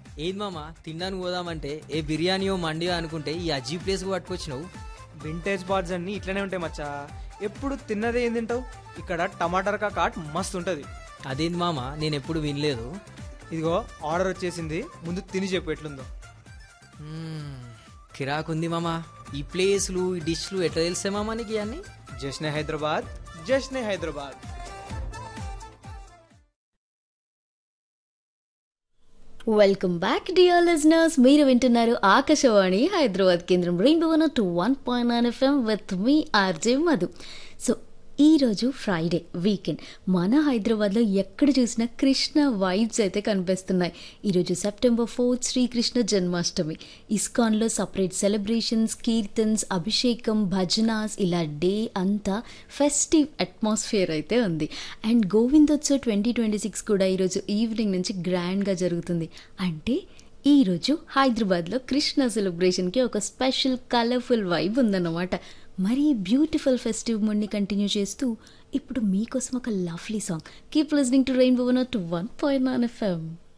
ఏది మామ తిన్నాను పోదామంటే ఏ బిర్యానీయో మండియో అనుకుంటే ఈ అజీబ్ ప్లేస్కి పట్టుకొచ్చినావు వింటేజ్ బార్డ్స్ అన్ని ఇట్లనే ఉంటాయి మచ్చా ఎప్పుడు తిన్నదే ఏం తింటావు ఇక్కడ టమాటర్ కాట్ మస్తు ఉంటుంది అదేంది మామ నేను ఎప్పుడు వినలేదు ఇదిగో ఆర్డర్ వచ్చేసింది ముందు తిని చెప్పు ఎట్లుందో మ్మ్, కిరాకుంది మామ ఈ ప్లేస్లు ఈ డిష్లు ఎట్లా తెలిసే మామ నీకు ఇవన్నీ Jashne Hyderabad Jashne Hyderabad welcome back dear listeners మీరు వింటున్నారు ఆకాశవాణి హైదరాబాద్ కేంద్రం rainbow two one point nine FM with me RJ Madhu so ఈరోజు ఫ్రైడే వీకెండ్ మన హైదరాబాద్లో ఎక్కడ చూసినా కృష్ణ వైబ్స్ అయితే కనిపిస్తున్నాయి ఈరోజు సెప్టెంబర్ ఫోర్త్ శ్రీకృష్ణ జన్మాష్టమి ఇస్కాన్లో సపరేట్ సెలబ్రేషన్స్ కీర్తన్స్ అభిషేకం భజనాస్ ఇలా డే అంతా ఫెస్టివ్ అట్మాస్ఫియర్ అయితే ఉంది and Govindotsav twenty twenty six కూడా ఈరోజు ఈవినింగ్ నుంచి గ్రాండ్గా జరుగుతుంది అంటే ఈరోజు హైదరాబాద్లో కృష్ణ సెలబ్రేషన్కి ఒక స్పెషల్ కలర్ఫుల్ వైబ్ ఉందన్నమాట మరి బ్యూటిఫుల్ ఫెస్టివ్ మూడ్ని కంటిన్యూ చేస్తూ ఇప్పుడు మీకోసం ఒక lovely song keep listening to rainbow one two one point nine FM